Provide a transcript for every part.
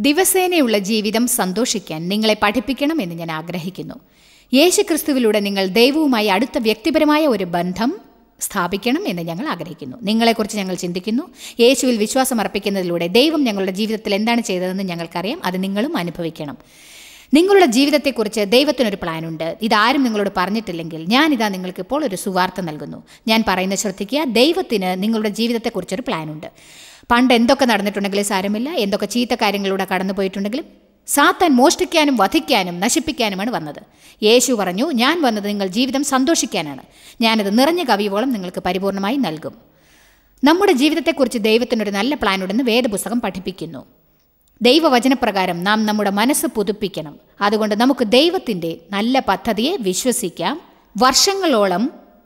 ദിവസേനയുള്ള ജീവിതം സന്തോഷിക്കാൻ നിങ്ങളെ പഠിപ്പിക്കണം എന്ന് ഞാൻ ആഗ്രഹിക്കുന്നു യേശുക്രിസ്തുവിലൂടെ നിങ്ങൾ ദൈവവുമായി അടുത്ത വ്യക്തിപരമായ ഒരു ബന്ധം സ്ഥാപിക്കണം എന്ന് ഞങ്ങൾ ആഗ്രഹിക്കുന്നു നിങ്ങളെക്കുറിച്ച് ഞങ്ങൾ ചിന്തിക്കുന്നു യേശുവിൽ വിശ്വാസം അർപ്പിക്കുന്നതിലൂടെ ദൈവം ഞങ്ങളുടെ ജീവിതത്തിൽ എന്താണ് ചെയ്തതെന്ന് ഞങ്ങൾക്കറിയാം അത് നിങ്ങളും അനുഭവിക്കണം നിങ്ങളുടെ ജീവിതത്തെക്കുറിച്ച് ദൈവത്തിനൊരു പ്ലാനുണ്ട് ഇതാരും നിങ്ങളോട് പറഞ്ഞിട്ടില്ലെങ്കിൽ ഞാനിതാ നിങ്ങൾക്ക് ഇപ്പോൾ ഒരു സുവാർത്ത നൽകുന്നു ഞാൻ പറയുന്നത് ശ്രദ്ധിക്കുക ദൈവത്തിന് നിങ്ങളുടെ ജീവിതത്തെക്കുറിച്ചൊരു പ്ലാനുണ്ട് പണ്ട് എന്തൊക്കെ നടന്നിട്ടുണ്ടെങ്കിലും സാരമില്ല എന്തൊക്കെ ചീത്ത കാര്യങ്ങളിലൂടെ കടന്നുപോയിട്ടുണ്ടെങ്കിലും സാത്താൻ മോഷ്ടിക്കാനും വധിക്കാനും നശിപ്പിക്കാനുമാണ് വന്നത് യേശു പറഞ്ഞു ഞാൻ വന്നത് നിങ്ങൾ ജീവിതം സന്തോഷിക്കാനാണ് ഞാനത് നിറഞ്ഞ കവിയോളം നിങ്ങൾക്ക് പരിപൂർണമായി നൽകും നമ്മുടെ ജീവിതത്തെക്കുറിച്ച് ദൈവത്തിനൊരു നല്ല പ്ലാനുണ്ടെന്ന് വേദപുസ്തകം പഠിപ്പിക്കുന്നു ദൈവവചനപ്രകാരം നാം നമ്മുടെ മനസ്സ് പുതുപ്പിക്കണം അതുകൊണ്ട് നമുക്ക് ദൈവത്തിൻ്റെ നല്ല പദ്ധതിയെ വിശ്വസിക്കാം വർഷങ്ങളോളം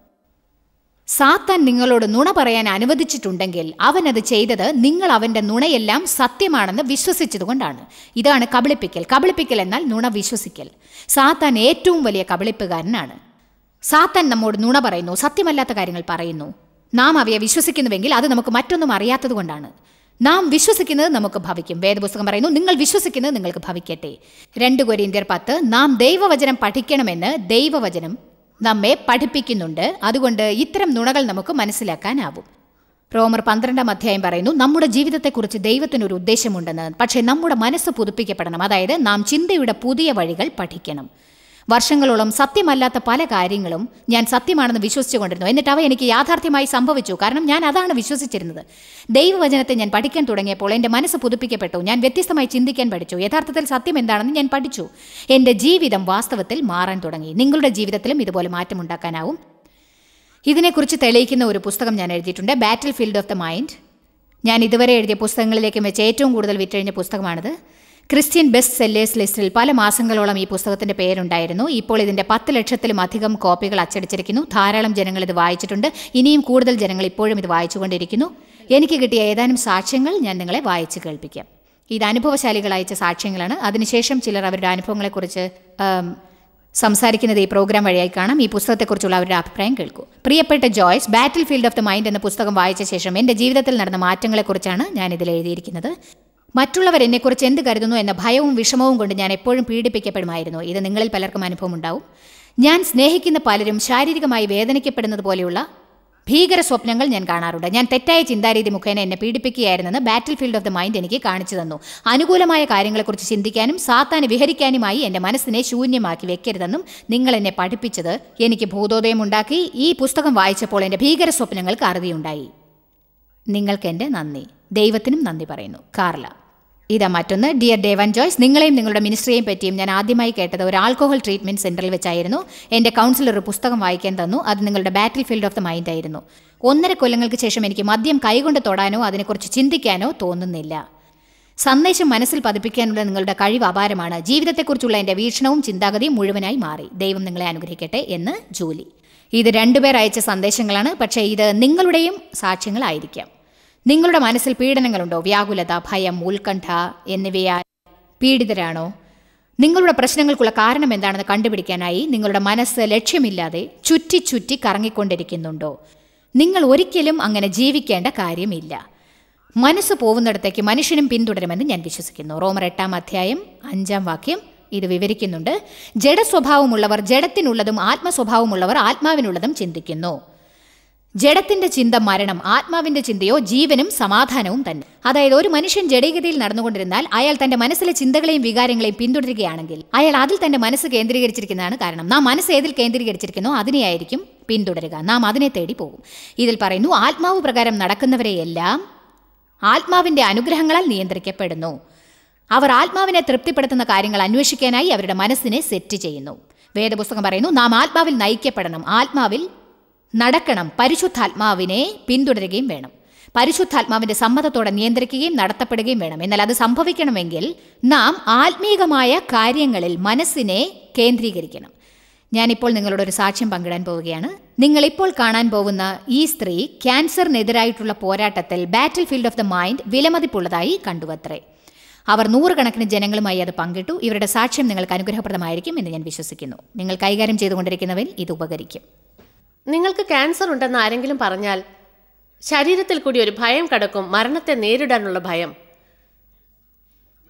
സാത്താൻ നിങ്ങളോട് നുണ പറയാൻ അനുവദിച്ചിട്ടുണ്ടെങ്കിൽ അവൻ അത് ചെയ്തത് നിങ്ങൾ അവൻ്റെ നുണയെല്ലാം സത്യമാണെന്ന് വിശ്വസിച്ചതുകൊണ്ടാണ് ഇതാണ് കബളിപ്പിക്കൽ കബളിപ്പിക്കൽ എന്നാൽ നുണ വിശ്വസിക്കൽ സാത്താൻ ഏറ്റവും വലിയ കബളിപ്പുകാരനാണ് സാത്താൻ നമ്മോട് നുണ പറയുന്നു സത്യമല്ലാത്ത കാര്യങ്ങൾ പറയുന്നു നാം അവയെ വിശ്വസിക്കുന്നുവെങ്കിൽ അത് നമുക്ക് മറ്റൊന്നും അറിയാത്തത് കൊണ്ടാണ് നാം വിശ്വസിക്കുന്നത് നമുക്ക് ഭവിക്കും വേദപുസ്തകം പറയുന്നു നിങ്ങൾ വിശ്വസിക്കുന്നത് നിങ്ങൾക്ക് ഭവിക്കട്ടെ രണ്ട് കൊരിന്ത്യർ പത്ത് നാം ദൈവവചനം പഠിക്കണമെന്ന് ദൈവവചനം നമ്മെ പഠിപ്പിക്കുന്നുണ്ട് അതുകൊണ്ട് ഇത്തരം നുണകൾ നമുക്ക് മനസ്സിലാക്കാനാവും റോമർ പന്ത്രണ്ടാം അധ്യായം പറയുന്നു നമ്മുടെ ജീവിതത്തെക്കുറിച്ച് ദൈവത്തിനൊരു ഉദ്ദേശമുണ്ടെന്ന് പക്ഷേ നമ്മുടെ മനസ്സ് പുതുപ്പിക്കപ്പെടണം അതായത് നാം ചിന്തയുടെ പുതിയ വഴികൾ പഠിക്കണം വർഷങ്ങളോളം സത്യമല്ലാത്ത പല കാര്യങ്ങളും ഞാൻ സത്യമാണെന്ന് വിശ്വസിച്ചുകൊണ്ടിരുന്നു എന്നിട്ട് അവ എനിക്ക് യാഥാർത്ഥ്യമായി സംഭവിച്ചു കാരണം ഞാൻ അതാണ് വിശ്വസിച്ചിരുന്നത് ദൈവവചനത്തെ ഞാൻ പഠിക്കാൻ തുടങ്ങിയപ്പോൾ എൻ്റെ മനസ്സ് പുതുപ്പിക്കപ്പെട്ടു ഞാൻ വ്യത്യസ്തമായി ചിന്തിക്കാൻ പഠിച്ചു യഥാർത്ഥത്തിൽ സത്യം എന്താണെന്ന് ഞാൻ പഠിച്ചു എൻ്റെ ജീവിതം വാസ്തവത്തിൽ മാറാൻ തുടങ്ങി നിങ്ങളുടെ ജീവിതത്തിലും ഇതുപോലെ മാറ്റമുണ്ടാക്കാനാവും ഇതിനെക്കുറിച്ച് തെളിയിക്കുന്ന ഒരു പുസ്തകം ഞാൻ എഴുതിയിട്ടുണ്ട് Battlefield of the Mind ഞാൻ ഇതുവരെ എഴുതിയ പുസ്തകങ്ങളിലേക്ക് വെച്ച് ഏറ്റവും കൂടുതൽ വിറ്റഴിഞ്ഞ പുസ്തകമാണിത് ക്രിസ്ത്യൻ ബെസ്റ്റ് സെല്ലേഴ്സ് ലിസ്റ്റിൽ പല മാസങ്ങളോളം ഈ പുസ്തകത്തിന്റെ പേരുണ്ടായിരുന്നു ഇപ്പോൾ ഇതിന്റെ പത്ത് ലക്ഷത്തിലും അധികം കോപ്പികൾ അച്ചടിച്ചിരിക്കുന്നു ധാരാളം ജനങ്ങൾ ഇത് വായിച്ചിട്ടുണ്ട് ഇനിയും കൂടുതൽ ജനങ്ങൾ ഇപ്പോഴും ഇത് വായിച്ചുകൊണ്ടിരിക്കുന്നു എനിക്ക് കിട്ടിയ ഏതാനും സാക്ഷ്യങ്ങൾ ഞാൻ നിങ്ങളെ വായിച്ചു കേൾപ്പിക്കാം ഇത് അനുഭവശാലികൾ അയച്ച സാക്ഷ്യങ്ങളാണ് അതിനുശേഷം ചിലർ അവരുടെ അനുഭവങ്ങളെക്കുറിച്ച് ആം, സംസാരിക്കുന്നത് ഈ പ്രോഗ്രാം വഴിയായി കാണാം ഈ പുസ്തകത്തെക്കുറിച്ചുള്ള അവരുടെ അഭിപ്രായം കേൾക്കൂ പ്രിയപ്പെട്ട Joyce Battlefield of the Mind എന്ന പുസ്തകം വായിച്ച ശേഷം എൻ്റെ ജീവിതത്തിൽ നടന്ന മാറ്റങ്ങളെക്കുറിച്ചാണ് ഞാൻ ഇതിൽ എഴുതിയിരിക്കുന്നത് മറ്റുള്ളവർ എന്നെക്കുറിച്ച് എന്ത് കരുതുന്നു എന്ന ഭയവും വിഷമവും കൊണ്ട് ഞാൻ എപ്പോഴും പീഡിപ്പിക്കപ്പെടുമായിരുന്നു ഇത് നിങ്ങളിൽ പലർക്കും അനുഭവം ഉണ്ടാവും ഞാൻ സ്നേഹിക്കുന്ന പലരും ശാരീരികമായി വേദനിക്കപ്പെടുന്നത് പോലെയുള്ള ഭീകര സ്വപ്നങ്ങൾ ഞാൻ കാണാറുണ്ട് ഞാൻ തെറ്റായ ചിന്താരീതി മുഖേന എന്നെ പീഡിപ്പിക്കുകയായിരുന്നെന്ന് Battlefield of the Mind എനിക്ക് കാണിച്ചു തന്നു അനുകൂലമായ കാര്യങ്ങളെക്കുറിച്ച് ചിന്തിക്കാനും സാത്താന് വിഹരിക്കാനുമായി എൻ്റെ മനസ്സിനെ ശൂന്യമാക്കി വെക്കരുതെന്നും നിങ്ങൾ എന്നെ പഠിപ്പിച്ചത് എനിക്ക് ഭൂതോദയം ഉണ്ടാക്കി ഈ പുസ്തകം വായിച്ചപ്പോൾ എൻ്റെ ഭീകര സ്വപ്നങ്ങൾക്ക് അറുതിയുണ്ടായി നിങ്ങൾക്ക് എൻ്റെ നന്ദി ദൈവത്തിനും നന്ദി പറയുന്നു കാർല ഇതാ മറ്റൊന്ന് ഡിയർ ദേവൻ ജോയ്സ് നിങ്ങളെയും നിങ്ങളുടെ മിനിസ്ട്രിയെയും പറ്റിയും ഞാൻ ആദ്യമായി കേട്ടത് ഒരു ആൽക്കോഹോൾ ട്രീറ്റ്മെന്റ് സെന്ററിൽ വെച്ചായിരുന്നു എൻ്റെ കൗൺസിലർ ഒരു പുസ്തകം വായിക്കാൻ തന്നു അത് നിങ്ങളുടെ Battlefield of the Mind ആയിരുന്നു ഒന്നര കൊല്ലങ്ങൾക്ക് ശേഷം എനിക്ക് മദ്യം കൈകൊണ്ട് തൊടാനോ അതിനെക്കുറിച്ച് ചിന്തിക്കാനോ തോന്നുന്നില്ല സന്ദേശം മനസ്സിൽ പതിപ്പിക്കാനുള്ള നിങ്ങളുടെ കഴിവ് അപാരമാണ് ജീവിതത്തെക്കുറിച്ചുള്ള എൻ്റെ വീക്ഷണവും ചിന്താഗതിയും മുഴുവനായി മാറി ദൈവം നിങ്ങളെ അനുഗ്രഹിക്കട്ടെ എന്ന് ജൂലി ഇത് രണ്ടുപേർ അയച്ച സന്ദേശങ്ങളാണ് പക്ഷേ ഇത് നിങ്ങളുടെയും സാക്ഷ്യങ്ങളായിരിക്കാം നിങ്ങളുടെ മനസ്സിൽ പീഡനങ്ങളുണ്ടോ വ്യാകുലത ഭയം ഉത്കണ്ഠ എന്നിവയാൽ പീഡിതരാണോ നിങ്ങളുടെ പ്രശ്നങ്ങൾക്കുള്ള കാരണം എന്താണെന്ന് കണ്ടുപിടിക്കാനായി നിങ്ങളുടെ മനസ്സ് ലക്ഷ്യമില്ലാതെ ചുറ്റി ചുറ്റി കറങ്ങിക്കൊണ്ടിരിക്കുന്നുണ്ടോ നിങ്ങൾ ഒരിക്കലും അങ്ങനെ ജീവിക്കേണ്ട കാര്യമില്ല മനസ്സ് പോകുന്നിടത്തേക്ക് മനുഷ്യനും പിന്തുടരുമെന്ന് ഞാൻ വിശ്വസിക്കുന്നു റോമർ എട്ടാം അധ്യായം അഞ്ചാം വാക്യം ഇത് വിവരിക്കുന്നുണ്ട് ജഡസ്വഭാവമുള്ളവർ ജഡത്തിനുള്ളതും ആത്മസ്വഭാവമുള്ളവർ ആത്മാവിനുള്ളതും ചിന്തിക്കുന്നു ജഡത്തിന്റെ ചിന്ത മരണം ആത്മാവിന്റെ ചിന്തയോ ജീവനും സമാധാനവും തന്നെ അതായത് ഒരു മനുഷ്യൻ ജഡീകതയിൽ നടന്നുകൊണ്ടിരുന്നാൽ അയാൾ തന്റെ മനസ്സിലെ ചിന്തകളെയും വികാരങ്ങളെയും പിന്തുടരുകയാണെങ്കിൽ അയാൾ അതിൽ തന്റെ മനസ്സ് കേന്ദ്രീകരിച്ചിരിക്കുന്നതാണ് കാരണം നാം മനസ്സ് ഏതിൽ കേന്ദ്രീകരിച്ചിരിക്കുന്നോ അതിനെയായിരിക്കും പിന്തുടരുക നാം അതിനെ തേടി പോകും ഇതിൽ പറയുന്നു ആത്മാവ് പ്രകാരം നടക്കുന്നവരെയെല്ലാം ആത്മാവിന്റെ അനുഗ്രഹങ്ങളാൽ നിയന്ത്രിക്കപ്പെടുന്നു അവർ ആത്മാവിനെ തൃപ്തിപ്പെടുത്തുന്ന കാര്യങ്ങൾ അന്വേഷിക്കാനായി അവരുടെ മനസ്സിനെ സെറ്റ് ചെയ്യുന്നു വേദപുസ്തകം പറയുന്നു നാം ആത്മാവിൽ നയിക്കപ്പെടണം ആത്മാവിൽ നടക്കണം പരിശുദ്ധാത്മാവിനെ പിന്തുടരുകയും വേണം പരിശുദ്ധാത്മാവിന്റെ സമ്മതത്തോടെ നിയന്ത്രിക്കുകയും നടത്തപ്പെടുകയും വേണം എന്നാൽ അത് സംഭവിക്കണമെങ്കിൽ നാം ആത്മീകമായ കാര്യങ്ങളിൽ മനസ്സിനെ കേന്ദ്രീകരിക്കണം ഞാനിപ്പോൾ നിങ്ങളോട് ഒരു സാക്ഷ്യം പങ്കിടാൻ പോവുകയാണ് നിങ്ങൾ ഇപ്പോൾ കാണാൻ പോകുന്ന ഈ സ്ത്രീ ക്യാൻസറിനെതിരായിട്ടുള്ള പോരാട്ടത്തിൽ Battlefield of the Mind വിലമതിപ്പുള്ളതായി കണ്ടുവത്രേ അവർ നൂറുകണക്കിന് ജനങ്ങളുമായി അത് പങ്കിട്ടു ഇവരുടെ സാക്ഷ്യം നിങ്ങൾക്ക് അനുഗ്രഹപ്രദമായിരിക്കും എന്ന് ഞാൻ വിശ്വസിക്കുന്നു നിങ്ങൾ കൈകാര്യം ചെയ്തുകൊണ്ടിരിക്കുന്നവരിൽ ഇത് ഉപകരിക്കും നിങ്ങൾക്ക് ക്യാൻസർ ഉണ്ടെന്ന് ആരെങ്കിലും പറഞ്ഞാൽ ശരീരത്തിൽ കൂടി ഒരു ഭയം കടക്കും മരണത്തെ നേരിടാനുള്ള ഭയം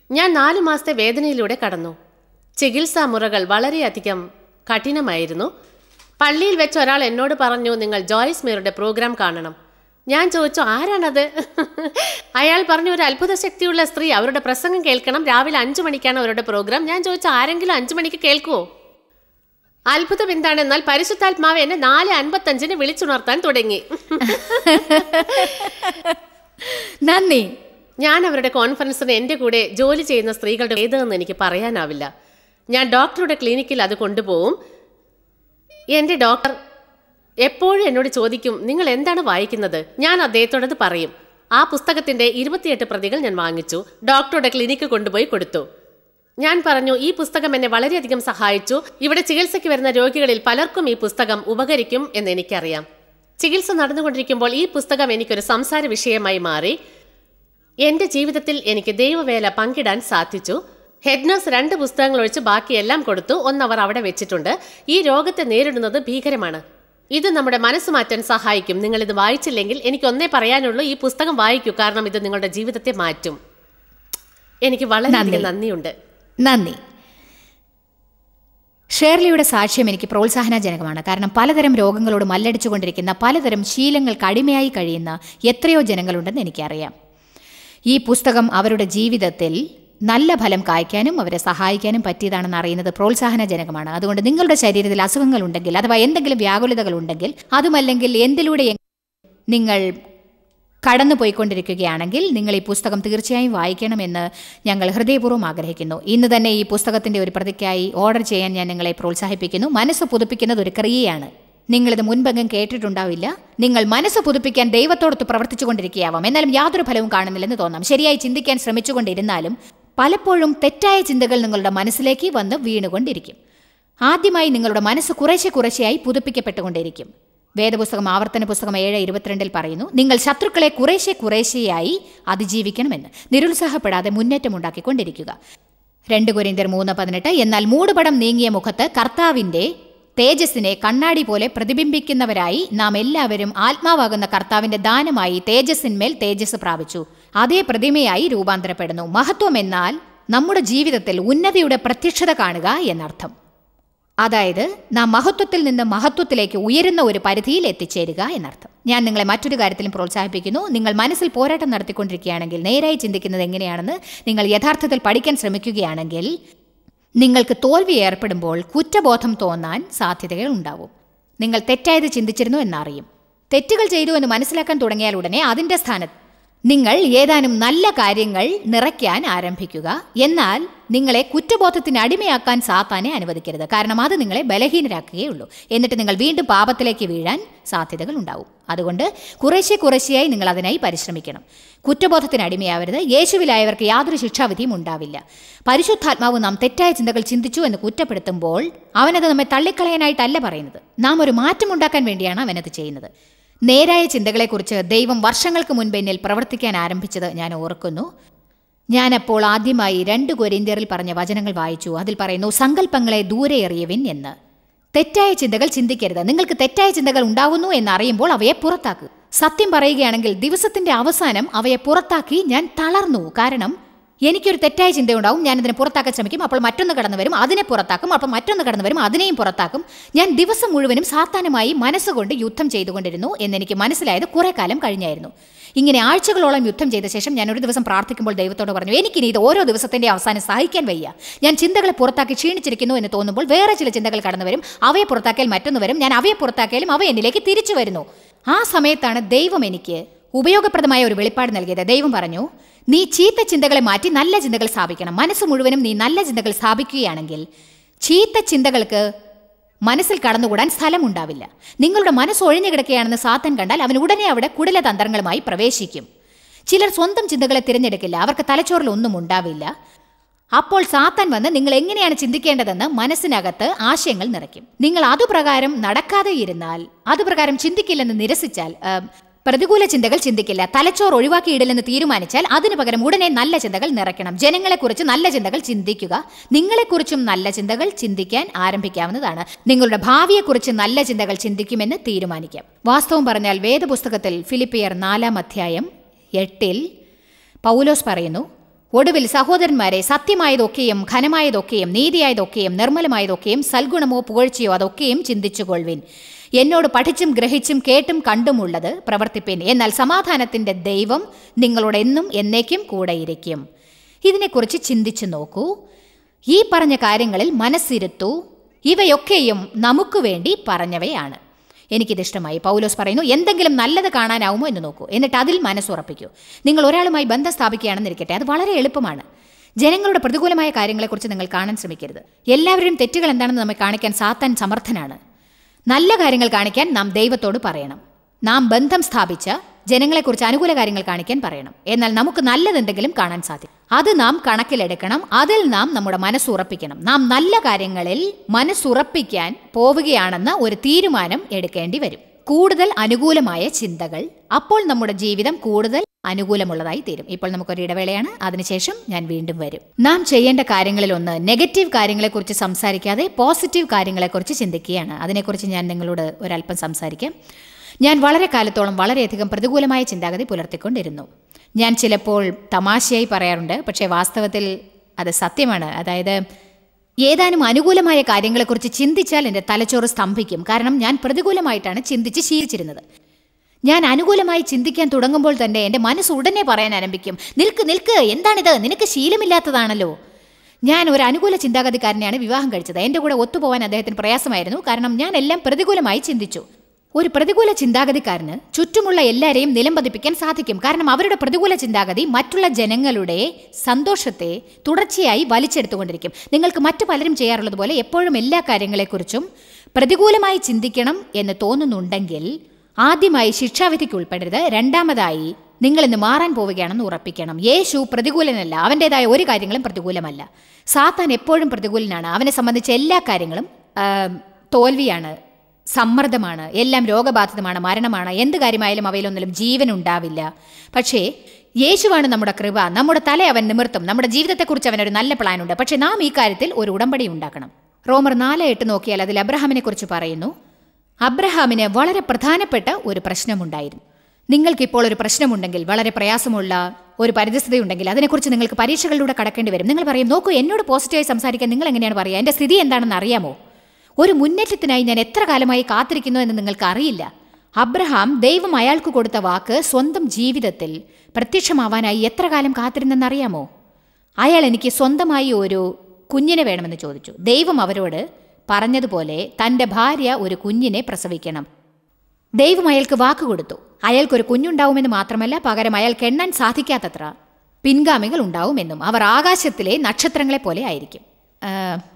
ഞാൻ നാലു മാസത്തെ വേദനയിലൂടെ കടന്നു ചികിത്സാ മുറകൾ വളരെയധികം കഠിനമായിരുന്നു പള്ളിയിൽ വെച്ച് ഒരാൾ എന്നോട് പറഞ്ഞു നിങ്ങൾ ജോയ്സ് മീറുടെ പ്രോഗ്രാം കാണണം ഞാൻ ചോദിച്ചു ആരാണത് അയാൾ പറഞ്ഞു ഒരു അത്ഭുത ശക്തിയുള്ള സ്ത്രീ അവരുടെ പ്രസംഗം കേൾക്കണം രാവിലെ അഞ്ചു മണിക്കാണ് അവരുടെ പ്രോഗ്രാം ഞാൻ ചോദിച്ചു ആരെങ്കിലും അഞ്ചു മണിക്ക് കേൾക്കുമോ അത്ഭുതം എന്താണെന്നാൽ പരിശുദ്ധാത്മാവ് എന്നെ നാല് അൻപത്തഞ്ചിന് വിളിച്ചുണർത്താൻ തുടങ്ങി നന്ദി ഞാൻ അവരുടെ കോൺഫറൻസിന് എൻ്റെ കൂടെ ജോലി ചെയ്യുന്ന സ്ത്രീകളുടെ ഏതെന്ന് എനിക്ക് പറയാനാവില്ല ഞാൻ ഡോക്ടറുടെ ക്ലിനിക്കിൽ അത് കൊണ്ടുപോകും എൻ്റെ ഡോക്ടർ എപ്പോഴും എന്നോട് ചോദിക്കും നിങ്ങൾ എന്താണ് വായിക്കുന്നത് ഞാൻ അദ്ദേഹത്തോടത് പറയും ആ പുസ്തകത്തിന്റെ ഇരുപത്തിയെട്ട് പ്രതികൾ ഞാൻ വാങ്ങിച്ചു ഡോക്ടറുടെ ക്ലിനിക്ക് കൊണ്ടുപോയി കൊടുത്തു ഞാൻ പറഞ്ഞു ഈ പുസ്തകം എന്നെ വളരെയധികം സഹായിച്ചു ഇവിടെ ചികിത്സയ്ക്ക് വരുന്ന രോഗികളിൽ പലർക്കും ഈ പുസ്തകം ഉപകരിക്കും എന്ന് എനിക്കറിയാം ചികിത്സ നടന്നുകൊണ്ടിരിക്കുമ്പോൾ ഈ പുസ്തകം എനിക്കൊരു സംസാര വിഷയമായി മാറി എന്റെ ജീവിതത്തിൽ എനിക്ക് ദൈവവേല പങ്കിടാൻ സാധിച്ചു ഹെഡ്നേഴ്സ് രണ്ട് പുസ്തകങ്ങൾ ഒഴിച്ച് ബാക്കിയെല്ലാം കൊടുത്തു ഒന്നവർ അവിടെ വെച്ചിട്ടുണ്ട് ഈ രോഗത്തെ നേരിടുന്നത് ഭീകരമാണ് ഇത് നമ്മുടെ മനസ്സ് മാറ്റാൻ സഹായിക്കും നിങ്ങൾ ഇത് വായിച്ചില്ലെങ്കിൽ എനിക്ക് ഒന്നേ പറയാനുള്ളൂ ഈ പുസ്തകം വായിക്കൂ കാരണം ഇത് നിങ്ങളുടെ ജീവിതത്തെ മാറ്റും എനിക്ക് വളരെയധികം നന്ദിയുണ്ട് നന്ദി ഷേർലിയുടെ സാക്ഷ്യം എനിക്ക് പ്രോത്സാഹനജനകമാണ് കാരണം പലതരം രോഗങ്ങളോട് മല്ലടിച്ചുകൊണ്ടിരിക്കുന്ന പലതരം ശീലങ്ങൾക്ക് അടിമയായി കഴിയുന്ന എത്രയോ ജനങ്ങളുണ്ടെന്ന് എനിക്കറിയാം ഈ പുസ്തകം അവരുടെ ജീവിതത്തിൽ നല്ല ഫലം കായ്ക്കാനും അവരെ സഹായിക്കാനും പറ്റിയതാണെന്ന് അറിയുന്നത് പ്രോത്സാഹനജനകമാണ് അതുകൊണ്ട് നിങ്ങളുടെ ശരീരത്തിൽ അസുഖങ്ങളുണ്ടെങ്കിൽ അഥവാ എന്തെങ്കിലും വ്യാകുലതകളുണ്ടെങ്കിൽ അതുമല്ലെങ്കിൽ എന്തിലൂടെ നിങ്ങൾ കടന്നു പോയിക്കൊണ്ടിരിക്കുകയാണെങ്കിൽ നിങ്ങൾ ഈ പുസ്തകം തീർച്ചയായും വായിക്കണമെന്ന് ഞങ്ങൾ ഹൃദയപൂർവ്വം ആഗ്രഹിക്കുന്നു ഇന്ന് തന്നെ ഈ പുസ്തകത്തിന്റെ ഒരു പ്രതിക്കായി ഓർഡർ ചെയ്യാൻ ഞാൻ നിങ്ങളെ പ്രോത്സാഹിപ്പിക്കുന്നു മനസ്സ് പുതുപ്പിക്കുന്നത് ഒരു ക്രിയയാണ് നിങ്ങളിത് മുൻപെങ്കും കേട്ടിട്ടുണ്ടാവില്ല നിങ്ങൾ മനസ്സ് പുതുപ്പിക്കാൻ ദൈവത്തോടൊത്ത് പ്രവർത്തിച്ചുകൊണ്ടിരിക്കുകയാവാം എന്നാലും യാതൊരു ഫലവും കാണുന്നില്ലെന്ന് തോന്നാം ശരിയായി ചിന്തിക്കാൻ ശ്രമിച്ചുകൊണ്ടിരുന്നാലും പലപ്പോഴും തെറ്റായ ചിന്തകൾ നിങ്ങളുടെ മനസ്സിലേക്ക് വന്ന് വീണുകൊണ്ടിരിക്കും ആദ്യമായി നിങ്ങളുടെ മനസ്സ് കുറേശ്ശെ കുറേശ്ശെയായി പുതുപ്പിക്കപ്പെട്ടുകൊണ്ടിരിക്കും വേദപുസ്തകം ആവർത്തന പുസ്തകം ഏഴ് ഇരുപത്തിരണ്ടിൽ പറയുന്നു നിങ്ങൾ ശത്രുക്കളെ കുറേശ്ശെ കുറേശ്ശെയായി അതിജീവിക്കണമെന്ന് നിരുത്സാഹപ്പെടാതെ മുന്നേറ്റം ഉണ്ടാക്കിക്കൊണ്ടിരിക്കുക രണ്ട് കുരിന്തിയർ മൂന്ന് പതിനെട്ട് എന്നാൽ മൂടുപടം നീങ്ങിയ മുഖത്ത് കർത്താവിന്റെ തേജസ്സിനെ കണ്ണാടി പോലെ പ്രതിബിംബിക്കുന്നവരായി നാം എല്ലാവരും ആത്മാവാകുന്ന കർത്താവിന്റെ ദാനമായി തേജസ്സിന്മേൽ തേജസ് പ്രാപിച്ചു അതേ പ്രതിമയായി രൂപാന്തരപ്പെടുന്നു മഹത്വം എന്നാൽ നമ്മുടെ ജീവിതത്തിൽ ഉന്നതിയുടെ പ്രത്യക്ഷത കാണുക എന്നർത്ഥം അതായത് നാം മഹത്വത്തിൽ നിന്ന് മഹത്വത്തിലേക്ക് ഉയരുന്ന ഒരു പരിധിയിൽ എത്തിച്ചേരുക എന്നർത്ഥം ഞാൻ നിങ്ങളെ മറ്റൊരു കാര്യത്തിലും പ്രോത്സാഹിപ്പിക്കുന്നു നിങ്ങൾ മനസ്സിൽ പോരാട്ടം നടത്തിക്കൊണ്ടിരിക്കുകയാണെങ്കിൽ നേരായി ചിന്തിക്കുന്നത് എങ്ങനെയാണെന്ന് നിങ്ങൾ യഥാർത്ഥത്തിൽ പഠിക്കാൻ ശ്രമിക്കുകയാണെങ്കിൽ നിങ്ങൾക്ക് തോൽവി ഏർപ്പെടുമ്പോൾ കുറ്റബോധം തോന്നാൻ സാധ്യതകൾ ഉണ്ടാവും നിങ്ങൾ തെറ്റായത് ചിന്തിച്ചിരുന്നു എന്നറിയും തെറ്റുകൾ ചെയ്തു എന്ന് മനസ്സിലാക്കാൻ തുടങ്ങിയാൽ ഉടനെ അതിൻ്റെ സ്ഥാനത്ത് നിങ്ങൾ ഏതാനും നല്ല കാര്യങ്ങൾ നിറയ്ക്കാൻ ആരംഭിക്കുക എന്നാൽ നിങ്ങളെ കുറ്റബോധത്തിന് അടിമയാക്കാൻ സാത്താനെ അനുവദിക്കരുത് കാരണം അത് നിങ്ങളെ ബലഹീനരാക്കുകയുള്ളൂ എന്നിട്ട് നിങ്ങൾ വീണ്ടും പാപത്തിലേക്ക് വീഴാൻ സാധ്യതകൾ ഉണ്ടാവും അതുകൊണ്ട് കുറേശ്ശെ കുറേശ്ശെയായി നിങ്ങൾ അതിനായി പരിശ്രമിക്കണം കുറ്റബോധത്തിന് അടിമയാവരുത് യേശുവിലായവർക്ക് യാതൊരു ശിക്ഷാവിധിയും ഉണ്ടാവില്ല പരിശുദ്ധാത്മാവ് നാം തെറ്റായ ചിന്തകൾ ചിന്തിച്ചു എന്ന് കുറ്റപ്പെടുത്തുമ്പോൾ അവനത് നമ്മെ തള്ളിക്കളയാനായിട്ടല്ല പറയുന്നത് നാം ഒരു മാറ്റമുണ്ടാക്കാൻ വേണ്ടിയാണ് അവനത് ചെയ്യുന്നത് നേരായ ചിന്തകളെക്കുറിച്ച് ദൈവം വർഷങ്ങൾക്ക് മുൻപ് എന്നിൽ പ്രവർത്തിക്കാൻ ആരംഭിച്ചത് ഞാൻ ഓർക്കുന്നു ഞാനപ്പോൾ ആദ്യമായി രണ്ട് കൊരിന്ത്യറിൽ പറഞ്ഞ വചനങ്ങൾ വായിച്ചു അതിൽ പറയുന്നു സങ്കല്പങ്ങളെ ദൂരെ എറിയവിൻ എന്ന് തെറ്റായ ചിന്തകൾ ചിന്തിക്കരുത് നിങ്ങൾക്ക് തെറ്റായ ചിന്തകൾ ഉണ്ടാവുന്നു എന്നറിയുമ്പോൾ അവയെ പുറത്താക്കുക സത്യം പറയുകയാണെങ്കിൽ ദിവസത്തിന്റെ അവസാനം അവയെ പുറത്താക്കി ഞാൻ തളർന്നു കാരണം എനിക്കൊരു തെറ്റായ ചിന്തയുണ്ടാവും ഞാൻ അതിനെ പുറത്താക്കാൻ ശ്രമിക്കും അപ്പോൾ മറ്റൊന്ന് കടന്നു വരും അതിനെ പുറത്താക്കും അപ്പോൾ മറ്റൊന്ന് കടന്നു വരും അതിനെയും പുറത്താക്കും ഞാൻ ദിവസം മുഴുവനും സാത്താനുമായി മനസ്സുകൊണ്ട് യുദ്ധം ചെയ്തുകൊണ്ടിരുന്നു എന്നെനിക്ക് മനസ്സിലായത് കുറെ കാലം കഴിഞ്ഞായിരുന്നു ഇങ്ങനെ ആഴ്ചകളോളം യുദ്ധം ചെയ്ത ശേഷം ഞാൻ ഒരു ദിവസം പ്രാർത്ഥിക്കുമ്പോൾ ദൈവത്തോട് പറഞ്ഞു എനിക്കിനി ഇത് ഓരോ ദിവസത്തിന്റെ അവസാനം സഹിക്കാൻ വയ്യ ഞാൻ ചിന്തകളെ പുറത്താക്കി ക്ഷീണിച്ചിരിക്കുന്നു എന്ന് തോന്നുമ്പോൾ വേറെ ചില ചിന്തകൾ കടന്നു വരും അവയെ പുറത്താക്കിയാൽ മറ്റൊന്ന് വരും ഞാൻ അവയെ പുറത്താക്കിയാലും അവ എന്നിലേക്ക് തിരിച്ചു വരുന്നു ആ സമയത്താണ് ദൈവം എനിക്ക് ഉപയോഗപ്രദമായ ഒരു വെളിപ്പാട് നൽകിയത് ദൈവം പറഞ്ഞു നീ ചീത്ത ചിന്തകളെ മാറ്റി നല്ല ചിന്തകൾ സ്ഥാപിക്കണം മനസ്സ് മുഴുവനും നീ നല്ല ചിന്തകൾ സ്ഥാപിക്കുകയാണെങ്കിൽ ചീത്ത ചിന്തകൾക്ക് മനസ്സിൽ കടന്നുകൂടാൻ സ്ഥലമുണ്ടാവില്ല നിങ്ങളുടെ മനസ്സ് ഒഴിഞ്ഞു കിടക്കുകയാണെന്ന് സാത്തൻ കണ്ടാൽ അവൻ ഉടനെ അവിടെ കുടില തന്ത്രങ്ങളുമായി പ്രവേശിക്കും ചിലർ സ്വന്തം ചിന്തകളെ തിരഞ്ഞെടുക്കില്ല അവർക്ക് തലച്ചോറിൽ ഒന്നും ഉണ്ടാവില്ല അപ്പോൾ സാത്താൻ വന്ന് നിങ്ങൾ എങ്ങനെയാണ് ചിന്തിക്കേണ്ടതെന്ന് മനസ്സിനകത്ത് ആശയങ്ങൾ നിറയ്ക്കും നിങ്ങൾ അതുപ്രകാരം നടക്കാതെ ഇരുന്നാൽ അതുപ്രകാരം ചിന്തിക്കില്ലെന്ന് നിരസിച്ചാൽ ആ, പ്രതികൂല ചിന്തകൾ ചിന്തിക്കില്ല തലച്ചോറ് ഒഴിവാക്കിയിടില്ലെന്ന് തീരുമാനിച്ചാൽ അതിനു പകരം ഉടനെ നല്ല ചിന്തകൾ നിറയ്ക്കണം ജനങ്ങളെക്കുറിച്ച് നല്ല ചിന്തകൾ ചിന്തിക്കുക നിങ്ങളെക്കുറിച്ചും നല്ല ചിന്തകൾ ചിന്തിക്കാൻ ആരംഭിക്കാവുന്നതാണ് നിങ്ങളുടെ ഭാവിയെക്കുറിച്ച് നല്ല ചിന്തകൾ ചിന്തിക്കുമെന്ന് തീരുമാനിക്കാം വാസ്തവം പറഞ്ഞാൽ വേദപുസ്തകത്തിൽ ഫിലിപ്പിയർ നാലാം അധ്യായം എട്ടിൽ പൗലോസ് പറയുന്നു ഒടുവിൽ സഹോദരന്മാരെ സത്യമായതൊക്കെയും ഘനമായതൊക്കെയും നീതിയായതൊക്കെയും നിർമ്മലമായതൊക്കെയും സൽഗുണമോ പുകഴ്ചയോ അതൊക്കെയും ചിന്തിച്ചുകൊള്ളുവിൻ എന്നോട് പഠിച്ചും ഗ്രഹിച്ചും കേട്ടും കണ്ടുമുള്ളത് പ്രവർത്തിപ്പിൻ എന്നാൽ സമാധാനത്തിന്റെ ദൈവം നിങ്ങളോട് എന്നും എന്നേക്കും കൂടെയിരിക്കും ഇതിനെക്കുറിച്ച് ചിന്തിച്ചു നോക്കൂ ഈ പറഞ്ഞ കാര്യങ്ങളിൽ മനസ്സിരുത്തൂ ഇവയൊക്കെയും നമുക്ക് വേണ്ടി പറഞ്ഞവയാണ് എനിക്കിതിഷ്ടമായി പൗലോസ് പറയുന്നു എന്തെങ്കിലും നല്ലത് കാണാനാവുമോ എന്ന് നോക്കൂ എന്നിട്ട് അതിൽ മനസ്സുറപ്പിക്കൂ നിങ്ങൾ ഒരാളുമായി ബന്ധം സ്ഥാപിക്കുകയാണെന്നിരിക്കട്ടെ അത് വളരെ എളുപ്പമാണ് ജനങ്ങളുടെ പ്രതികൂലമായ കാര്യങ്ങളെക്കുറിച്ച് നിങ്ങൾ കാണാൻ ശ്രമിക്കരുത് എല്ലാവരുടെയും തെറ്റുകൾ എന്താണെന്ന് നമ്മെ കാണിക്കാൻ സാത്താൻ സമർത്ഥനാണ് നല്ല കാര്യങ്ങൾ കാണിക്കാൻ നാം ദൈവത്തോട് പറയണം നാം ബന്ധം സ്ഥാപിച്ച ജനങ്ങളെക്കുറിച്ച് അനുകൂല കാര്യങ്ങൾ കാണിക്കാൻ പറയണം എന്നാൽ നമുക്ക് നല്ലതെന്തെങ്കിലും കാണാൻ സാധിക്കും അത് നാം കണക്കിലെടുക്കണം അതിൽ നാം നമ്മുടെ മനസ്സുറപ്പിക്കണം നാം നല്ല കാര്യങ്ങളിൽ മനസ്സുറപ്പിക്കാൻ പോവുകയാണെന്ന ഒരു തീരുമാനം എടുക്കേണ്ടി വരും കൂടുതൽ അനുകൂലമായ ചിന്തകൾ അപ്പോൾ നമ്മുടെ ജീവിതം കൂടുതൽ അനുകൂലമുള്ളതായി തീരും ഇപ്പോൾ നമുക്കൊരു ഇടവേളയാണ് അതിനുശേഷം ഞാൻ വീണ്ടും വരും നാം ചെയ്യേണ്ട കാര്യങ്ങളിൽ ഒന്ന് നെഗറ്റീവ് കാര്യങ്ങളെക്കുറിച്ച് സംസാരിക്കാതെ പോസിറ്റീവ് കാര്യങ്ങളെക്കുറിച്ച് ചിന്തിക്കുകയാണ് അതിനെക്കുറിച്ച് ഞാൻ നിങ്ങളോട് ഒരല്പം സംസാരിക്കാം ഞാൻ വളരെ കാലത്തോളം വളരെയധികം പ്രതികൂലമായ ചിന്താഗതി പുലർത്തിക്കൊണ്ടിരുന്നു ഞാൻ ചിലപ്പോൾ തമാശയായി പറയാറുണ്ട് പക്ഷേ വാസ്തവത്തിൽ അത് സത്യമാണ് അതായത് ഏതാനും അനുകൂലമായ കാര്യങ്ങളെക്കുറിച്ച് ചിന്തിച്ചാൽ എൻ്റെ തലച്ചോറ് സ്തംഭിക്കും കാരണം ഞാൻ പ്രതികൂലമായിട്ടാണ് ചിന്തിച്ച് ശീലിച്ചിരുന്നത് ഞാൻ അനുകൂലമായി ചിന്തിക്കാൻ തുടങ്ങുമ്പോൾ തന്നെ എൻ്റെ മനസ്സ് ഉടനെ പറയാൻ ആരംഭിക്കും നിൽക്ക് നിൽക്ക് എന്താണിത് നിനക്ക് ശീലമില്ലാത്തതാണല്ലോ ഞാൻ ഒരു അനുകൂല ചിന്താഗതിക്കാരനെയാണ് വിവാഹം കഴിച്ചത് എൻ്റെ കൂടെ ഒത്തുപോകാൻ അദ്ദേഹത്തിന് പ്രയാസമായിരുന്നു കാരണം ഞാൻ എല്ലാം പ്രതികൂലമായി ചിന്തിച്ചു ഒരു പ്രതികൂല ചിന്താഗതിക്കാരന് ചുറ്റുമുള്ള എല്ലാവരെയും നിലംപതിപ്പിക്കാൻ സാധിക്കും കാരണം അവരുടെ പ്രതികൂല ചിന്താഗതി മറ്റുള്ള ജനങ്ങളുടെ സന്തോഷത്തെ തുടർച്ചയായി വലിച്ചെടുത്തുകൊണ്ടിരിക്കും നിങ്ങൾക്ക് മറ്റു പലരും ചെയ്യാറുള്ളത് പോലെ എപ്പോഴും എല്ലാ കാര്യങ്ങളെക്കുറിച്ചും പ്രതികൂലമായി ചിന്തിക്കണം എന്ന് തോന്നുന്നുണ്ടെങ്കിൽ ആദ്യമായി ശിക്ഷാവിധിക്ക് ഉൾപ്പെടരുത് രണ്ടാമതായി നിങ്ങൾ ഇന്ന് മാറാൻ പോവുകയാണെന്ന് ഉറപ്പിക്കണം യേശു പ്രതികൂലനല്ല അവൻ്റെതായ ഒരു കാര്യങ്ങളും പ്രതികൂലമല്ല സാത്താൻ എപ്പോഴും പ്രതികൂലനാണ് അവനെ സംബന്ധിച്ച എല്ലാ കാര്യങ്ങളും ആ, തോൽവിയാണ് സമ്മർദ്ദമാണ് എല്ലാം രോഗബാധിതമാണ് മരണമാണ് എന്ത് കാര്യമായാലും അവയിലൊന്നിലും ജീവൻ ഉണ്ടാവില്ല പക്ഷേ യേശുവാണ് നമ്മുടെ കൃപ നമ്മുടെ തല അവൻ നിമിർത്തും നമ്മുടെ ജീവിതത്തെക്കുറിച്ച് അവനൊരു നല്ല പ്ലാനുണ്ട് പക്ഷേ നാം ഈ കാര്യത്തിൽ ഒരു ഉടമ്പടി ഉണ്ടാക്കണം റോമർ നാല് എട്ട് നോക്കിയാൽ അതിൽ അബ്രഹാമിനെ കുറിച്ച് പറയുന്നു അബ്രഹാമിന് വളരെ പ്രധാനപ്പെട്ട ഒരു പ്രശ്നമുണ്ടായിരുന്നു നിങ്ങൾക്കിപ്പോൾ ഒരു പ്രശ്നമുണ്ടെങ്കിൽ വളരെ പ്രയാസമുള്ള ഒരു പരിതസ്ഥിതി ഉണ്ടെങ്കിൽ അതിനെക്കുറിച്ച് നിങ്ങൾക്ക് പരീക്ഷകളിലൂടെ കടക്കേണ്ടി വരും നിങ്ങൾ പറയും നോക്കൂ എന്നോട് പോസിറ്റീവായി സംസാരിക്കാൻ നിങ്ങൾ എങ്ങനെയാണ് പറയുക എൻ്റെ സ്ഥിതി എന്താണെന്ന് അറിയാമോ ഒരു മുന്നേറ്റത്തിനായി ഞാൻ എത്ര കാലമായി കാത്തിരിക്കുന്നു എന്ന് നിങ്ങൾക്ക് അറിയില്ല അബ്രഹാം ദൈവം അയാൾക്ക് കൊടുത്ത വാക്ക് സ്വന്തം ജീവിതത്തിൽ പ്രത്യക്ഷമാവാനായി എത്ര കാലം കാത്തിരുന്നെന്നറിയാമോ അയാൾ എനിക്ക് സ്വന്തമായി ഒരു കുഞ്ഞിനെ വേണമെന്ന് ചോദിച്ചു ദൈവം അവരോട് പറഞ്ഞതുപോലെ തൻ്റെ ഭാര്യ ഒരു കുഞ്ഞിനെ പ്രസവിക്കണം ദൈവം അയാൾക്ക് വാക്ക് കൊടുത്തു അയാൾക്കൊരു കുഞ്ഞുണ്ടാവുമെന്ന് മാത്രമല്ല പകരം അയാൾക്ക് എണ്ണാൻ സാധിക്കാത്തത്ര പിൻഗാമികൾ ഉണ്ടാവുമെന്നും അവർ ആകാശത്തിലെ നക്ഷത്രങ്ങളെ പോലെ ആയിരിക്കും ആ,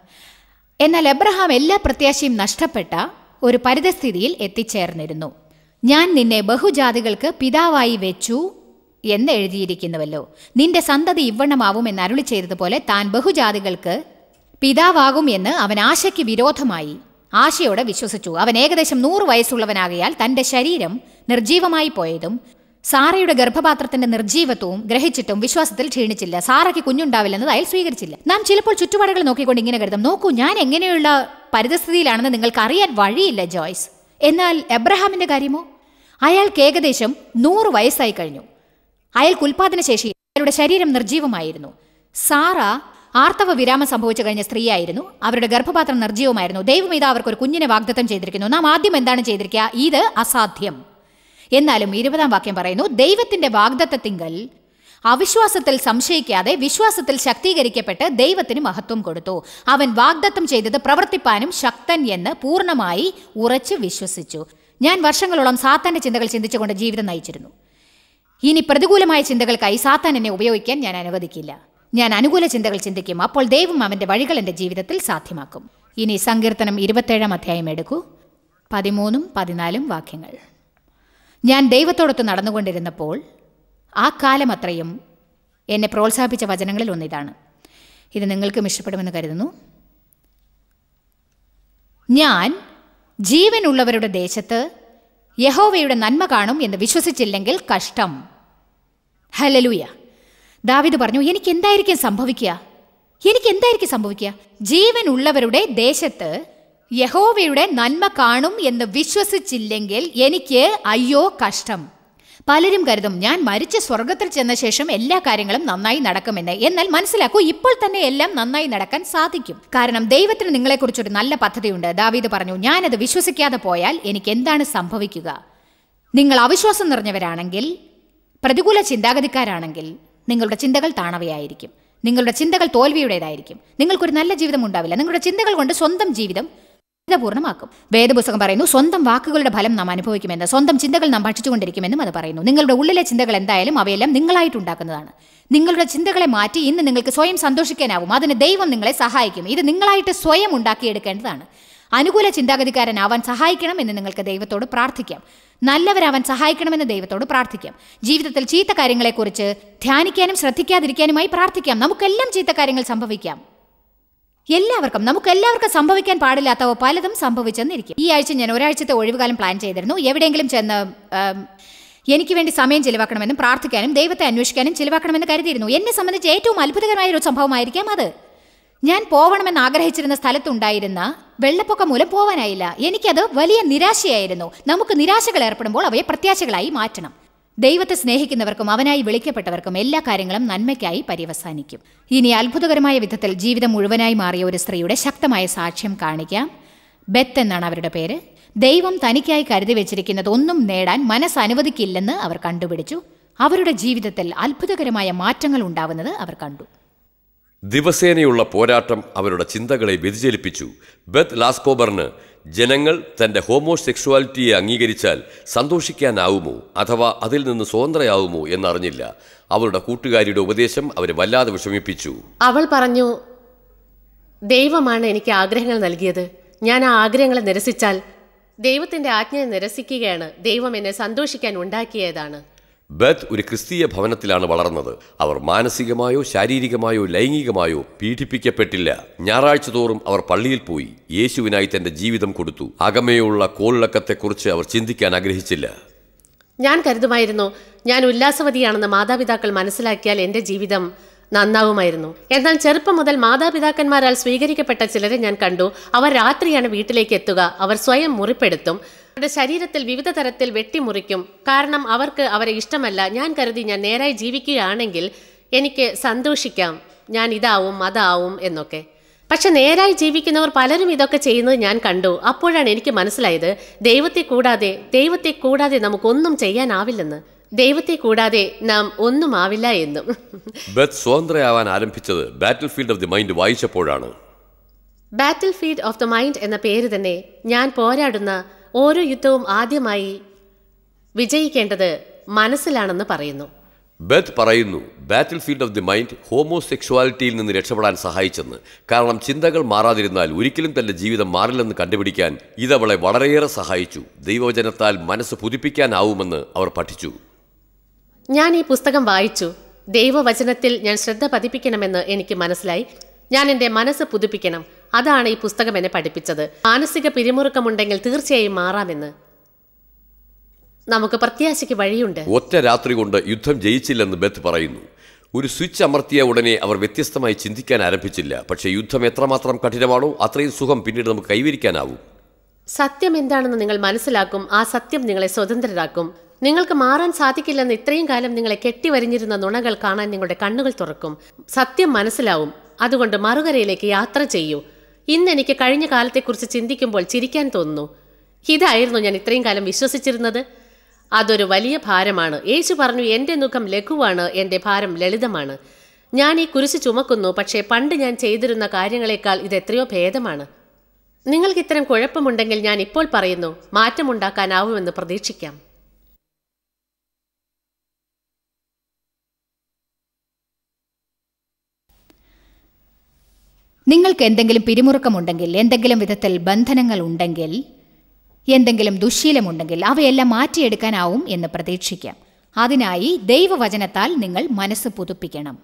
എന്നാൽ എബ്രഹാം എല്ലാ പ്രത്യാശയും നഷ്ടപ്പെട്ട ഒരു പരിതസ്ഥിതിയിൽ എത്തിച്ചേർന്നിരുന്നു ഞാൻ നിന്നെ ബഹുജാതികൾക്ക് പിതാവായി വെച്ചു എന്ന് എഴുതിയിരിക്കുന്നുവല്ലോ നിന്റെ സന്തതി ഇവണ്ണമാവും എന്ന് അരുളി ചെയ്തതുപോലെ താൻ ബഹുജാതികൾക്ക് പിതാവാകും എന്ന് അവൻ ആശയ്ക്ക് വിരോധമായി ആശയോടെ വിശ്വസിച്ചു അവൻ ഏകദേശം നൂറ് വയസ്സുള്ളവനാകയാൽ തന്റെ ശരീരം നിർജീവമായി പോയതും സാറയുടെ ഗർഭപാത്രത്തിന്റെ നിർജീവത്വവും ഗ്രഹിച്ചിട്ടും വിശ്വാസത്തിൽ ക്ഷീണിച്ചില്ല സാറയ്ക്ക് കുഞ്ഞുണ്ടാവില്ലെന്നത് അയാൾ സ്വീകരിച്ചില്ല നാം ചിലപ്പോൾ ചുറ്റുപാടുകൾ നോക്കിക്കൊണ്ട് ഇങ്ങനെ കരുതും നോക്കൂ ഞാൻ എങ്ങനെയുള്ള പരിതസ്ഥിതിയിലാണെന്ന് നിങ്ങൾക്ക് അറിയാൻ വഴിയില്ല ജോയ്സ് എന്നാൽ എബ്രഹാമിന്റെ കാര്യമോ അയാൾക്ക് ഏകദേശം നൂറ് വയസ്സായി കഴിഞ്ഞു അയാൾക്ക് ഉൽപാദനശേഷി അയാളുടെ ശരീരം നിർജീവമായിരുന്നു സാറ ആർത്തവ വിരാമം സംഭവിച്ചു കഴിഞ്ഞ സ്ത്രീയായിരുന്നു അവരുടെ ഗർഭപാത്രം നിർജീവമായിരുന്നു ദൈവം ഇതാ അവർക്ക് ഒരു കുഞ്ഞിനെ വാഗ്ദത്തം ചെയ്തിരിക്കുന്നു നാം ആദ്യം എന്താണ് ചെയ്തിരിക്കുക ഇത് അസാധ്യം എന്നാലും ഇരുപതാം വാക്യം പറയുന്നു ദൈവത്തിന്റെ വാഗ്ദത്തത്തിങ്കൽ അവിശ്വാസത്തിൽ സംശയിക്കാതെ വിശ്വാസത്തിൽ ശക്തീകരിക്കപ്പെട്ട് ദൈവത്തിന് മഹത്വം കൊടുത്തു അവൻ വാഗ്ദത്തം ചെയ്തത് പ്രവർത്തിപ്പാനും ശക്തൻ എന്ന് പൂർണ്ണമായി ഉറച്ചു വിശ്വസിച്ചു ഞാൻ വർഷങ്ങളോളം സാത്താന്റെ ചിന്തകൾ ചിന്തിച്ചുകൊണ്ട് ജീവിതം നയിച്ചിരുന്നു ഇനി പ്രതികൂലമായ ചിന്തകൾക്കായി സാത്താൻ എന്നെ ഉപയോഗിക്കാൻ ഞാൻ അനുവദിക്കില്ല ഞാൻ അനുകൂല ചിന്തകൾ ചിന്തിക്കും അപ്പോൾ ദൈവം അവന്റെ വഴികൾ എൻ്റെ ജീവിതത്തിൽ സാധ്യമാക്കും ഇനി സങ്കീർത്തനം ഇരുപത്തേഴാം അധ്യായം എടുക്കൂ പതിമൂന്നും പതിനാലും വാക്യങ്ങൾ ഞാൻ ദൈവത്തോടൊത്ത് നടന്നുകൊണ്ടിരുന്നപ്പോൾ ആ കാലം അത്രയും എന്നെ പ്രോത്സാഹിപ്പിച്ച വചനങ്ങളിൽ ഒന്നിതാണ് ഇത് നിങ്ങൾക്കും ഇഷ്ടപ്പെടുമെന്ന് കരുതുന്നു ഞാൻ ജീവനുള്ളവരുടെ ദേശത്ത് യഹോവയുടെ നന്മ കാണും എന്ന് വിശ്വസിച്ചില്ലെങ്കിൽ കഷ്ടം ഹലലൂയ ദാവിദ് പറഞ്ഞു എനിക്ക് എന്തായിരിക്കും സംഭവിക്കുക എനിക്ക് എന്തായിരിക്കും സംഭവിക്കുക ജീവനുള്ളവരുടെ ദേശത്ത് യഹോവയുടെ നന്മ കാണും എന്ന് വിശ്വസിച്ചില്ലെങ്കിൽ എനിക്ക് അയ്യോ കഷ്ടം പലരും കരുതും ഞാൻ മരിച്ച സ്വർഗത്തിൽ ചെന്ന ശേഷം എല്ലാ കാര്യങ്ങളും നന്നായി നടക്കുമെന്ന് എന്നാൽ മനസ്സിലാക്കൂ ഇപ്പോൾ തന്നെ എല്ലാം നന്നായി നടക്കാൻ സാധിക്കും കാരണം ദൈവത്തിന് നിങ്ങളെക്കുറിച്ചൊരു നല്ല പദ്ധതിയുണ്ട് ദാവീദ് പറഞ്ഞു ഞാനത് വിശ്വസിക്കാതെ പോയാൽ എനിക്ക് എന്താണ് സംഭവിക്കുക നിങ്ങൾ അവിശ്വാസം നിറഞ്ഞവരാണെങ്കിൽ പ്രതികൂല ചിന്താഗതിക്കാരാണെങ്കിൽ നിങ്ങളുടെ ചിന്തകൾ താണവയായിരിക്കും നിങ്ങളുടെ ചിന്തകൾ തോൽവിയുടേതായിരിക്കും നിങ്ങൾക്കൊരു നല്ല ജീവിതം ഉണ്ടാവില്ല നിങ്ങളുടെ ചിന്തകൾ കൊണ്ട് സ്വന്തം ജീവിതം പൂർണ്ണമാക്കും വേദപുസ്തകം പറയുന്നു സ്വന്തം വാക്കുകളുടെ ഫലം നാം അനുഭവിക്കുമെന്ന് സ്വന്തം ചിന്തകൾ നാം ഭക്ഷിച്ചുകൊണ്ടിരിക്കുമെന്നും അത് പറയുന്നു നിങ്ങളുടെ ഉള്ളിലെ ചിന്തകൾ എന്തായാലും അവയെല്ലാം നിങ്ങളായിട്ടുണ്ടാക്കുന്നതാണ് നിങ്ങളുടെ ചിന്തകളെ മാറ്റി ഇന്ന് നിങ്ങൾക്ക് സ്വയം സന്തോഷിക്കാനാവും അതിന് ദൈവം നിങ്ങളെ സഹായിക്കും ഇത് നിങ്ങളായിട്ട് സ്വയം ഉണ്ടാക്കിയെടുക്കേണ്ടതാണ് അനുകൂല ചിന്താഗതിക്കാരനാവാൻ സഹായിക്കണം എന്ന് നിങ്ങൾക്ക് ദൈവത്തോട് പ്രാർത്ഥിക്കാം നല്ലവരാവാൻ സഹായിക്കണമെന്ന് ദൈവത്തോട് പ്രാർത്ഥിക്കാം ജീവിതത്തിൽ ചീത്ത കാര്യങ്ങളെക്കുറിച്ച് ധ്യാനിക്കാനും ശ്രദ്ധിക്കാതിരിക്കാനുമായി പ്രാർത്ഥിക്കാം നമുക്കെല്ലാം ചീത്ത കാര്യങ്ങൾ സംഭവിക്കാം എല്ലാവർക്കും നമുക്ക് എല്ലാവർക്കും സംഭവിക്കാൻ പാടില്ലാത്തവ പലതും സംഭവിച്ചെന്നിരിക്കും ഈ ആഴ്ച ഞാൻ ഒരാഴ്ചത്തെ ഒഴിവുകാലം പ്ലാൻ ചെയ്തിരുന്നു എവിടെയെങ്കിലും ചെന്ന് ആം, എനിക്ക് വേണ്ടി സമയം ചിലവാക്കണമെന്നും പ്രാർത്ഥിക്കാനും ദൈവത്തെ അന്വേഷിക്കാനും ചിലവാക്കണമെന്ന് കരുതിയിരുന്നു എന്നെ സംബന്ധിച്ച് ഏറ്റവും അത്ഭുതകരമായ ഒരു സംഭവമായിരിക്കാം അത് ഞാൻ പോകണമെന്ന് ആഗ്രഹിച്ചിരുന്ന സ്ഥലത്തുണ്ടായിരുന്ന വെള്ളപ്പൊക്കം മൂലം പോവാനായില്ല എനിക്കത് വലിയ നിരാശയായിരുന്നു നമുക്ക് നിരാശകൾ ഏർപ്പെടുമ്പോൾ അവയെ പ്രത്യാശകളായി മാറ്റണം ദൈവത്തെ സ്നേഹിക്കുന്നവർക്കും അവനായി വിളിക്കപ്പെട്ടവർക്കും എല്ലാ കാര്യങ്ങളും നന്മയ്ക്കായി പര്യവസാനിക്കും ഇനി അത്ഭുതകരമായ വിധത്തിൽ ജീവിതം മുഴുവനായി മാറിയ ഒരു സ്ത്രീയുടെ ശക്തമായ സാക്ഷ്യം കാണിക്കാം ബെത്ത് എന്നാണ് അവരുടെ പേര് ദൈവം തനിക്കായി കരുതി വെച്ചിരിക്കുന്നത് ഒന്നും നേടാൻ മനസ്സ് അനുവദിക്കില്ലെന്ന് അവർ കണ്ടുപിടിച്ചു അവരുടെ ജീവിതത്തിൽ അത്ഭുതകരമായ മാറ്റങ്ങൾ ഉണ്ടാവുന്നത് അവർ കണ്ടു ദിവസേനയുള്ള പോരാട്ടം അവരുടെ ചിന്തകളെ വ്യതിചലിപ്പിച്ചു ബത്ത് ലാസ്കോബറിന് ജനങ്ങൾ തന്റെ ഹോമോസെക്സ്വാലിറ്റിയെ അംഗീകരിച്ചാൽ സന്തോഷിക്കാനാവുമോ അഥവാ അതിൽ നിന്ന് സ്വതന്ത്രയാവുമോ എന്നറിഞ്ഞില്ല അവരുടെ കൂട്ടുകാരിയുടെ ഉപദേശം അവരെ വല്ലാതെ വിഷമിപ്പിച്ചു അവൾ പറഞ്ഞു ദൈവമാണ് എനിക്ക് ആഗ്രഹങ്ങൾ നൽകിയത് ഞാൻ ആ ആഗ്രഹങ്ങളെ നിരസിച്ചാൽ ദൈവത്തിന്റെ ആജ്ഞയെ നിരസിക്കുകയാണ് ദൈവം എന്നെ സന്തോഷിക്കാൻ ഉണ്ടാക്കിയതാണ് ബത്ത് ഒരു ക്രിസ്തീയ ഭവനത്തിലാണ് വളർന്നത് അവർ മാനസികമായോ ശാരീരികമായോ ലൈംഗികമായോ പീഡിപ്പിക്കപ്പെട്ടില്ല ഞായറാഴ്ച തോറും അവർ പള്ളിയിൽ പോയി യേശുവിനായി തന്റെ ജീവിതം കൊടുത്തു അകമയുള്ള കോളിളക്കത്തെക്കുറിച്ച് അവർ ചിന്തിക്കാൻ ആഗ്രഹിച്ചില്ല ഞാൻ കരുതുമായിരുന്നു ഞാൻ ഉല്ലാസവതിയാണെന്ന് മാതാപിതാക്കൾ മനസ്സിലാക്കിയാൽ എൻ്റെ ജീവിതം നന്നാവുമായിരുന്നു എന്നാൽ ചെറുപ്പം മുതൽ മാതാപിതാക്കന്മാരാൽ സ്വീകരിക്കപ്പെട്ട ചിലരെ ഞാൻ കണ്ടു അവർ രാത്രിയാണ് വീട്ടിലേക്ക് എത്തുക അവർ സ്വയം മുറിപ്പെടുത്തും അവരുടെ ശരീരത്തിൽ വിവിധ തരത്തിൽ വെട്ടിമുറിക്കും കാരണം അവർക്ക് അവരെ ഇഷ്ടമല്ല ഞാൻ കരുതി ഞാൻ നേരായി ജീവിക്കുകയാണെങ്കിൽ എനിക്ക് സന്തോഷിക്കാം ഞാൻ ഇതാവും അതാവും എന്നൊക്കെ പക്ഷെ നേരായി ജീവിക്കുന്നവർ പലരും ഇതൊക്കെ ചെയ്യുന്നത് ഞാൻ കണ്ടു അപ്പോഴാണ് എനിക്ക് മനസ്സിലായത് ദൈവത്തെ കൂടാതെ ദൈവത്തെ കൂടാതെ നമുക്കൊന്നും ചെയ്യാനാവില്ലെന്ന് ദൈവത്തെ കൂടാതെ നാം ഒന്നും ആവില്ല എന്നും ബത്ത് സ്വതന്ത്രയാവാൻ ആരംഭിച്ചത് Battlefield of the Mind വായിച്ചപ്പോഴാണ് Battlefield of the Mind എന്ന പേര് തന്നെ ഞാൻ പോരാടുന്ന ഓരോ യുദ്ധവും ആദ്യമായി വിജയിക്കേണ്ടത് മനസ്സിലാണെന്ന് പറയുന്നു ബത്ത് പറയുന്നു Battlefield of the Mind ഹോമോസെക്സ്വാലിറ്റിയിൽ നിന്ന് രക്ഷപ്പെടാൻ സഹായിച്ചെന്ന് കാരണം ചിന്തകൾ മാറാതിരുന്നാൽ ഒരിക്കലും തന്റെ ജീവിതം മാറില്ലെന്ന് കണ്ടുപിടിക്കാൻ ഇതവളെ വളരെയേറെ സഹായിച്ചു ദൈവവചനത്താൽ മനസ്സ് പുതുപ്പിക്കാനാവുമെന്ന് അവർ പഠിച്ചു ഞാൻ ഈ പുസ്തകം വായിച്ചു ദൈവവചനത്തിൽ ഞാൻ ശ്രദ്ധ പതിപ്പിക്കണമെന്ന് എനിക്ക് മനസ്സിലായി ഞാൻ എൻ്റെ മനസ്സ് പുതുപ്പിക്കണം അതാണ് ഈ പുസ്തകം എന്നെ പഠിപ്പിച്ചത് മാനസിക പിരിമുറുക്കമുണ്ടെങ്കിൽ തീർച്ചയായും മാറാമെന്ന് നമുക്ക് പ്രത്യാശയ്ക്ക് വഴിയുണ്ട് ഒറ്റ രാത്രി കൊണ്ട് യുദ്ധം ജയിച്ചില്ലെന്ന് ബത്ത് പറയുന്നു ഒരു സ്വിച്ച് അമർത്തിയ ഉടനെ അവർ വ്യത്യസ്തമായി ചിന്തിക്കാൻ ആരംഭിച്ചില്ല പക്ഷേ യുദ്ധം എത്രമാത്രം കഠിനമാണോ അത്രയും സുഖം പിന്നീട് നമുക്ക് കൈവരിക്കാനാവും സത്യം എന്താണെന്ന് നിങ്ങൾ മനസ്സിലാക്കും ആ സത്യം നിങ്ങളെ സ്വതന്ത്രരാക്കും നിങ്ങൾക്ക് മാറാൻ സാധിക്കില്ലെന്ന് ഇത്രയും കാലം നിങ്ങളെ കെട്ടിവരിഞ്ഞിരുന്ന നുണകൾ കാണാൻ നിങ്ങളുടെ കണ്ണുകൾ തുറക്കും സത്യം മനസ്സിലാവും അതുകൊണ്ട് മറുകരയിലേക്ക് യാത്ര ചെയ്യൂ ഇന്ന് എനിക്ക് കഴിഞ്ഞ കാലത്തെക്കുറിച്ച് ചിന്തിക്കുമ്പോൾ ചിരിക്കാൻ തോന്നുന്നു ഇതായിരുന്നു ഞാൻ ഇത്രയും കാലം വിശ്വസിച്ചിരുന്നത് അതൊരു വലിയ ഭാരമാണ് യേശു പറഞ്ഞു എൻ്റെ മുഖം ലഘുവാണ് എൻ്റെ ഭാരം ലളിതമാണ് ഞാൻ ഈ കുരിശ് ചുമക്കുന്നു പക്ഷേ പണ്ട് ഞാൻ ചെയ്തിരുന്ന കാര്യങ്ങളെക്കാൾ ഇത് എത്രയോ ഭേദമാണ് നിങ്ങൾക്ക് ഇത്തരം കുഴപ്പമുണ്ടെങ്കിൽ ഞാൻ ഇപ്പോൾ പറയുന്നു മാറ്റമുണ്ടാക്കാനാവുമെന്ന് പ്രതീക്ഷിക്കാം നിങ്ങൾക്ക് എന്തെങ്കിലും പിരിമുറുക്കമുണ്ടെങ്കിൽ എന്തെങ്കിലും വിധത്തിൽ ബന്ധനങ്ങൾ ഉണ്ടെങ്കിൽ എന്തെങ്കിലും ദുശ്ശീലമുണ്ടെങ്കിൽ അവയെല്ലാം മാറ്റിയെടുക്കാനാവും എന്ന് പ്രതീക്ഷിക്കാം അതിനായി ദൈവവചനത്താൽ നിങ്ങൾ മനസ്സ് പുതുപ്പിക്കണം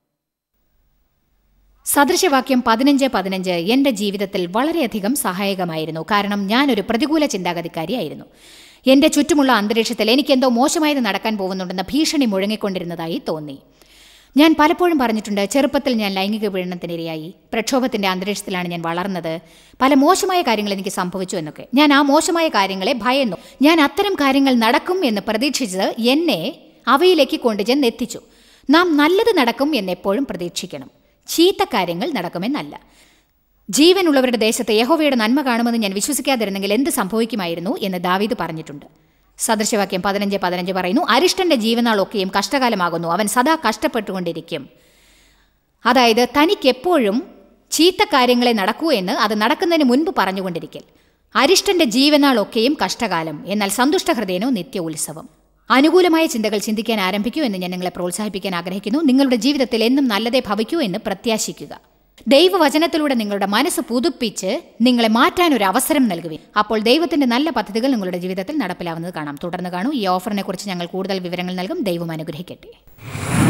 സദൃശവാക്യം പതിനഞ്ച് പതിനഞ്ച് എൻ്റെ ജീവിതത്തിൽ വളരെയധികം സഹായകമായിരുന്നു കാരണം ഞാനൊരു പ്രതികൂല ചിന്താഗതിക്കാരിയായിരുന്നു എൻ്റെ ചുറ്റുമുള്ള അന്തരീക്ഷത്തിൽ എനിക്കെന്തോ മോശമായത് നടക്കാൻ പോകുന്നുണ്ടെന്ന ഭീഷണി മുഴങ്ങിക്കൊണ്ടിരുന്നതായി തോന്നി ഞാൻ പലപ്പോഴും പറഞ്ഞിട്ടുണ്ട് ചെറുപ്പത്തിൽ ഞാൻ ലൈംഗിക പീഡനത്തിനിരയായി പ്രക്ഷോഭത്തിന്റെ അന്തരീക്ഷത്തിലാണ് ഞാൻ വളർന്നത് പല മോശമായ കാര്യങ്ങൾ എനിക്ക് സംഭവിച്ചു എന്നൊക്കെ ഞാൻ ആ മോശമായ കാര്യങ്ങളെ ഭയന്നു ഞാൻ അത്തരം കാര്യങ്ങൾ നടക്കും എന്ന് പ്രതീക്ഷിച്ചത് എന്നെ അവയിലേക്ക് കൊണ്ടുചെന്ന് എത്തിച്ചു നാം നല്ലത് നടക്കും എന്നെപ്പോഴും പ്രതീക്ഷിക്കണം ചീത്ത കാര്യങ്ങൾ നടക്കുമെന്നല്ല ജീവനുള്ളവരുടെ ദേശത്ത് യഹോവയുടെ നന്മ കാണുമെന്ന് ഞാൻ വിശ്വസിക്കാതിരുന്നെങ്കിൽ എന്ത് സംഭവിക്കുമായിരുന്നു എന്ന് ദാവീദ് പറഞ്ഞിട്ടുണ്ട് സദൃശവാക്യം പതിനഞ്ച് പതിനഞ്ച് പറയുന്നു അരിഷ്ടന്റെ ജീവനാളൊക്കെയും കഷ്ടകാലമാകുന്നു അവൻ സദാ കഷ്ടപ്പെട്ടുകൊണ്ടിരിക്കും അതായത് തനിക്കെപ്പോഴും ചീത്ത കാര്യങ്ങളെ നടക്കൂ എന്ന് അത് നടക്കുന്നതിന് മുൻപ് പറഞ്ഞുകൊണ്ടിരിക്കൽ അരിഷ്ടന്റെ ജീവനാളൊക്കെയും കഷ്ടകാലം എന്നാൽ സന്തുഷ്ടഹൃദയനോ നിത്യ ഉത്സവം അനുകൂലമായ ചിന്തകൾ ചിന്തിക്കാൻ ആരംഭിക്കൂ എന്ന് ഞാൻ നിങ്ങളെ പ്രോത്സാഹിപ്പിക്കാൻ ആഗ്രഹിക്കുന്നു നിങ്ങളുടെ ജീവിതത്തിൽ എന്നും നല്ലതേ ഭവിക്കൂ എന്ന് പ്രത്യാശിക്കുക ദൈവവചനത്തിലൂടെ നിങ്ങളുടെ മനസ്സ് പുതുപ്പിച്ച് നിങ്ങളെ മാറ്റാൻ ഒരു അവസരം നൽകുവിൻ അപ്പോൾ ദൈവത്തിന്റെ നല്ല പദ്ധതികൾ നിങ്ങളുടെ ജീവിതത്തിൽ നടപ്പിലാവുന്നത് കാണാം തുടർന്ന് കാണൂ ഈ ഓഫറിനെ കുറിച്ച് ഞങ്ങൾ കൂടുതൽ വിവരങ്ങൾ നൽകും ദൈവം അനുഗ്രഹിക്കട്ടെ